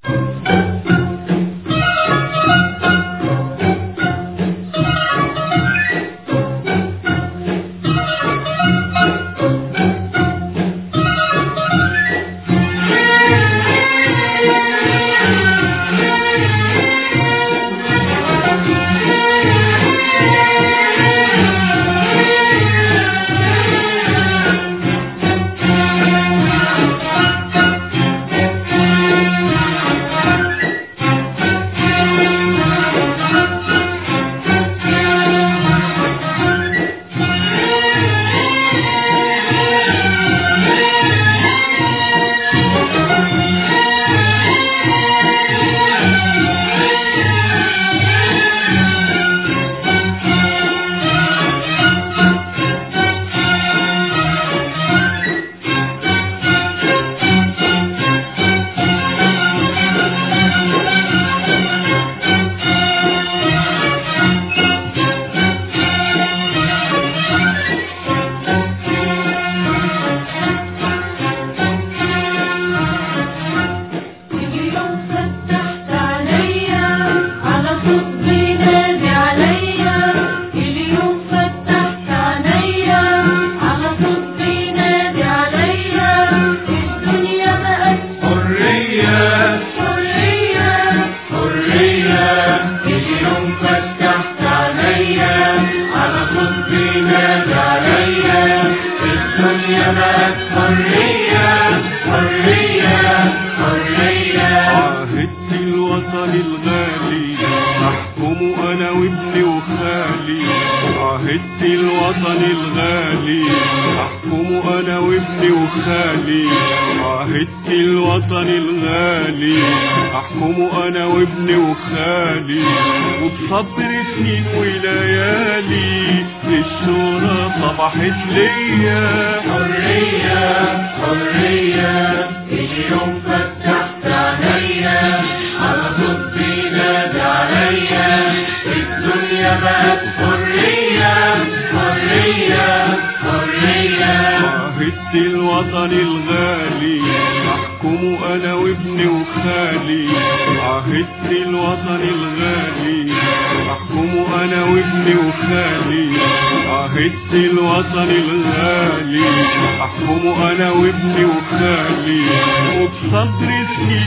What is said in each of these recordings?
اليوم فتحت عليا على صوت بينادي عليا اليوم فتحت عليا على صوت بينادي عليا الدنيا بقت حرية حرية حرية اليوم فتحت عليا على صوت بينادي عليا الدنيا بقت حرية حرية حرية عهدت الوطن الغالي أحكم أنا وابني وخالي عهدت الوطن الغالي أحكم أنا وابني وخالي عهدت الوطن الغالي أحكم أنا وابني وخالي وبصبر سنين وليالي الشورى صبحت ليا حرية حرية اليوم فتحت عليا على صوت بينادي عليا الدنيا بقت حرية حرية حرية عهدت الوطن الغالي أحكم أنا وابني وخالي عهدت الوطن الغالي أحكم أنا وابني وخالي عهدت الوطن الغالي أحكم أنا وابني وخالي وبصبر سنين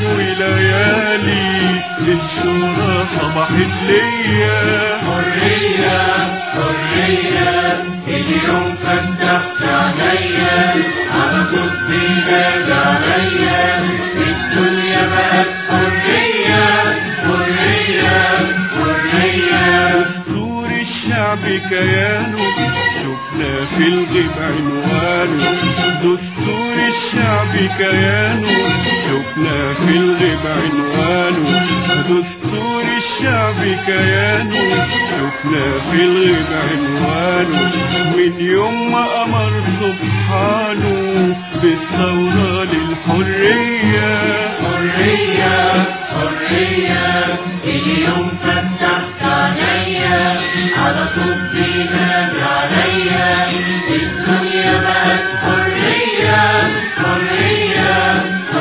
وليالي الشورى صبحت ليا حرية حرية اليوم فتحت عليا على صوت بينادي عليا الدنيا بقت حرية حرية حرية دستور الشعب كيانه شفنا في الغيب عنوانه دستور الشعب كيانه شفنا في الغيب عنوانه دستور الشعب كيانه شفنا في الغيب عنوانه من يوم ما أمر سبحانه بالثورة للحرية حرية حرية اليوم فتحت عليا على صوت بينادي عليا الدنيا بقت حرية حرية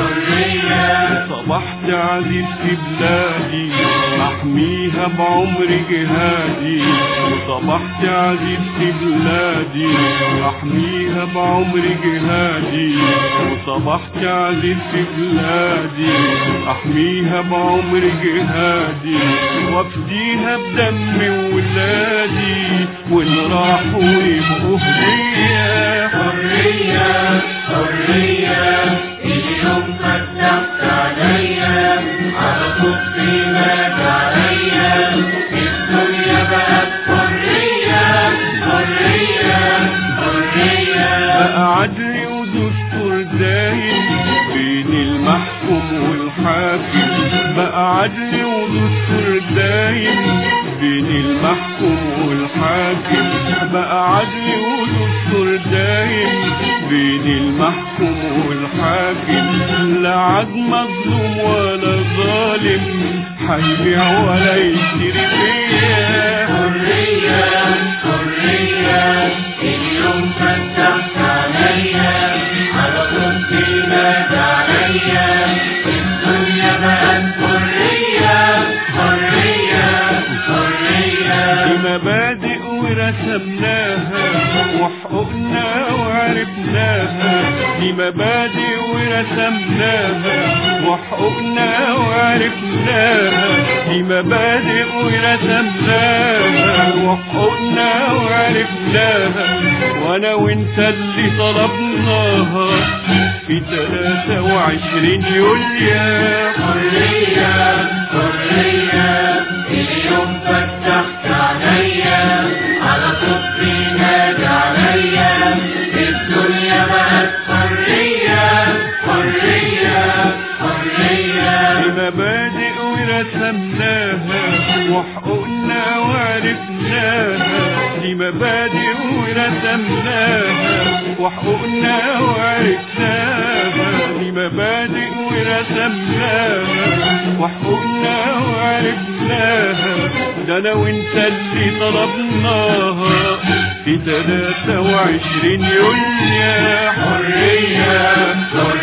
حرية صبحت عزيز في بلادي أحميها بعمر جهادي وصبحت عزيز في بلادي أحميها بعمر جهادي وصبحت عزيز في بلادي أحميها بعمر جهادي وافديها بدم ولادي وإن راحوا يبقوا هدية حرية حرية اليوم فتحت عليا على صوت بينادي عليا الدنيا بقت حرية حرية حرية بقى عدل ودستور دايم بين المحكوم والحاكم بقى عدل ودستور دايم بين المحكوم والحاكم بقى عدل ودستور دايم بين المحكوم والحاكم لا عاد مظلوم ولا ظالم هيبيع ولا يشتري فيا حرية حرية اليوم فتحت عليا على صوت بينادي عليا الدنيا بقت ورسمناها وحقوقنا وعرفناها دي مبادئ ورسمناها وحقوقنا وعرفناها دي مبادئ ورسمناها وحقوقنا وعرفناها وانا وانت اللي طلبناها في 23 يوليو حرية حرية اليوم فتحت عينيا على صدري نادى عليا الدنيا بقت حرية حرية حرية بمبادئ ورسمناها وحقوقنا وعرفناها دي مبادئ ورسمناها وحقوقنا وعرفناها دي مبادئ ورسمناها وحقوقنا وعرفناها ده انا وانت اللي طلبناها في 23 يوليو حرية حرية